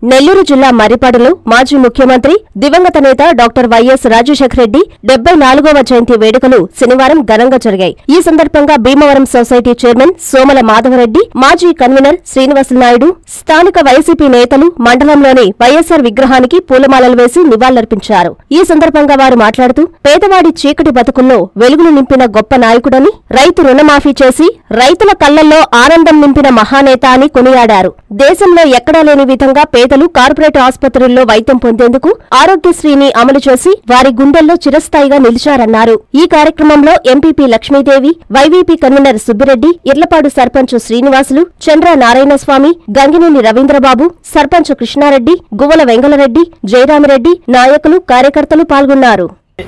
నెల్లూరు జిల్లా మర్రిపాడులో మాజీ ముఖ్యమంత్రి దివంగత నేత డాక్టర్ వైఎస్ రాజశేఖర రెడ్డి డెబ్బై నాలుగవ జయంతి వేడుకలు శనివారం ఘనంగా జరిగాయి ఈ సందర్భంగా భీమవరం సొసైటీ చైర్మన్ సోమల మాధవరెడ్డి మాజీ కన్వీనర్ శ్రీనివాసనాయుడు స్థానిక వైసీపీ నేతలు మండలంలోని వైఎస్సార్ విగ్రహానికి పూలమాలలు వేసి నివాళులర్పించారు ఈ సందర్భంగా వారు మాట్లాడుతూ పేదవాడి చీకటి బతుకుల్లో వెలుగులు నింపిన గొప్ప నాయకుడని రైతు రుణమాఫీ చేసి రైతుల కళ్లల్లో ఆనందం నింపిన మహానేత అని కొనియాడారు దేశంలో ఎక్కడా లేని విధంగా పేదలు కార్పొరేట్ ఆసుపత్రుల్లో వైద్యం పొందేందుకు ఆరోగ్యశ్రీని అమలు చేసి వారి గుండెల్లో చిరస్థాయిగా నిలిచారన్నారు ఈ కార్యక్రమంలో MPP Lakshmidevi YVP convener Subbireddy Irlapadu sarpanch Srinivasulu Chandra Narayanaswamy Gangineni Ravindrababu sarpanch Krishnareddy Guvvala Vengalareddy Jayaramireddy నాయకులు కార్యకర్తలు పాల్గొన్నారు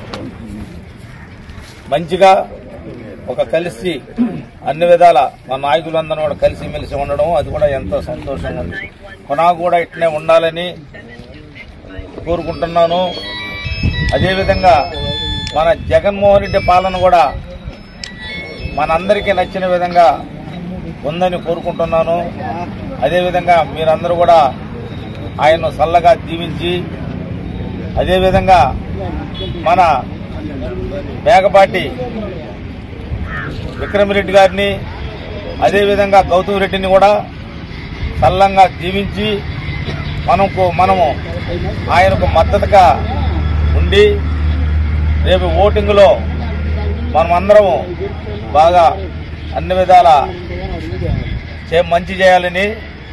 మంచిగా ఒక కలిసి అన్ని విధాల మా నాయకులందరూ కూడా కలిసి మెలిసి ఉండడం అది కూడా ఎంతో సంతోషంగా ఉంది కొనా కూడా ఇట్లనే ఉండాలని కోరుకుంటున్నాను అదేవిధంగా మన జగన్మోహన్ రెడ్డి పాలన కూడా మనందరికీ నచ్చిన విధంగా ఉందని కోరుకుంటున్నాను అదేవిధంగా మీరందరూ కూడా ఆయన్ను చల్లగా దీవించి అదేవిధంగా మన మేకపాటి విక్రమరెడ్డి గారిని అదేవిధంగా గౌతమ్ రెడ్డిని కూడా సల్లంగా దీవించి మనకు మనము ఆయనకు మద్దతుగా ఉండి రేపు ఓటింగ్లో మనమందరము బాగా అన్ని విధాల చే మంచి చేయాలని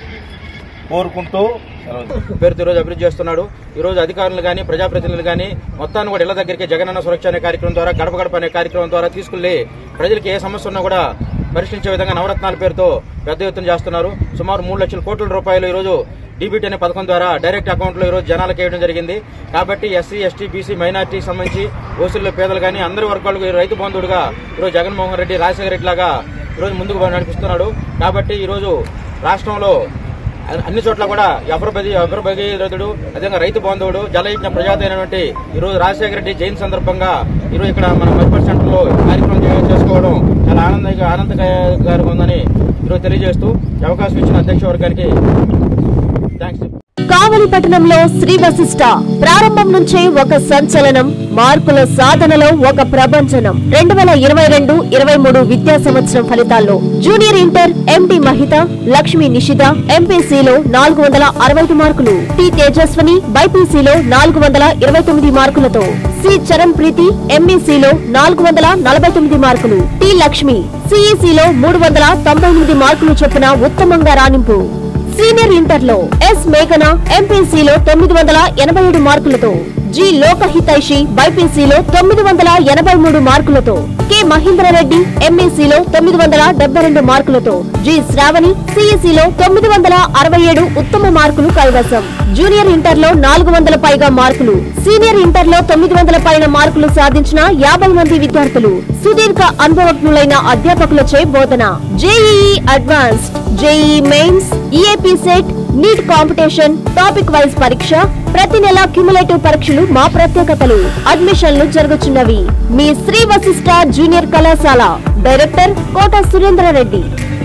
కోరుకుంటూ సెలవు పేరుతో ఈరోజు అభివృద్ధి చేస్తున్నాడు ఈ రోజు అధికారులు కానీ ప్రజాప్రతినిధులు కానీ మొత్తాన్ని కూడా ఇళ్ల దగ్గరికి జగనన్న సురక్ష అనే కార్యక్రమం ద్వారా గడప గడప అనే కార్యక్రమం ద్వారా తీసుకెళ్లి ప్రజలకు ఏ సమస్య ఉన్నా కూడా పరిష్కరించే విధంగా నవరత్నాల పేరుతో పెద్ద ఎత్తున చేస్తున్నారు సుమారు మూడు లక్షల కోట్ల రూపాయలు ఈ రోజు డీబీటీ అనే పథకం ద్వారా డైరెక్ట్ అకౌంట్ లో ఈ రోజు జనాలకు వేయడం జరిగింది కాబట్టి ఎస్సీ ఎస్టీ బీసీ మైనార్టీకి సంబంధించి ఓసీల్లో పేదలు కానీ అందరి వర్గాలకు ఈ రైతు బంధువుడుగా ఈరోజు జగన్మోహన్ రెడ్డి రాజశేఖర రెడ్డి లాగా ఈరోజు ముందుకు నడిపిస్తున్నాడు కాబట్టి ఈరోజు రాష్ట్రంలో అన్ని చోట్ల కూడా ఎవరు బది ఎవరు భగీరథుడు అదేవిధంగా రైతు బాంధవుడు జలయజ్ఞ ప్రజాత అయినటువంటి ఈ రోజు రాజశేఖర రెడ్డి జయంతి సందర్భంగా ఈ రోజు ఇక్కడ మన మరిపడి సెంటర్ లో కార్యక్రమం చే- చేసుకోవడం చాలా ఆనందంగా ఆనందకరంగా ఉందని ఈరోజు తెలియజేస్తూ ఈ అవకాశం ఇచ్చిన అధ్యక్ష వర్గానికి థ్యాంక్స్ కావలి పట్టణంలో శ్రీ వశిష్ట ప్రారంభం నుంచే ఒక సంచలనం మార్కుల సాధనలో ఒక ప్రభంజనం రెండు వేల ఇరవై రెండు ఇరవై మూడు విద్యా సంవత్సరం ఫలితాల్లో junior inter MD Mahitha Lakshmi Nishitha ఎంపీసీలో నాలుగు వందల అరవై ఐదు మార్కులు టి తేజస్వని బైపీసీలో నాలుగు వందల ఇరవై తొమ్మిది మార్కులతో సి చరణ్ ప్రీతి ఎంఈసీలో నాలుగు వందల నలభై తొమ్మిది మార్కులు టి లక్ష్మి సిఈసీలో మూడు వందల తొంభై ఎనిమిది మార్కులు చొప్పున ఉత్తమంగా రాణింపు సీనియర్ ఇంటర్ లో ఎస్ మేఘన ఎంపీసీలో తొమ్మిది వందల ఎనభై ఏడు మార్కులతో జి లోకహితైషి బైపీసీలో తొమ్మిది వందల ఎనభై మూడు మార్కులతో కె మహేంద్రరెడ్డి ఎంఈసీలో తొమ్మిది వందల డెబ్బై రెండు మార్కులతో జి శ్రావణి సిఈసీలో తొమ్మిది వందల అరవై ఏడు ఉత్తమ మార్కులు కైవసం జూనియర్ ఇంటర్ లో నాలుగు వందల పైగా మార్కులు సీనియర్ ఇంటర్ లో తొమ్మిది వందల పైన మార్కులు సాధించిన యాభై మంది విద్యార్థులు సుదీర్ఘ అనుభవజ్ఞులైన అధ్యాపకులచే బోధన JEE advanced JE mains EAPCET NEET competition topic wise పరీక్ష ప్రతి నెల క్యుములేటివ్ పరీక్షలు మా ప్రత్యేకతలు అడ్మిషన్లు జరుగుతున్నవి మీ శ్రీ వశిష్ట జూనియర్ కళాశాల డైరెక్టర్ కోట సురేంద్రారెడ్డి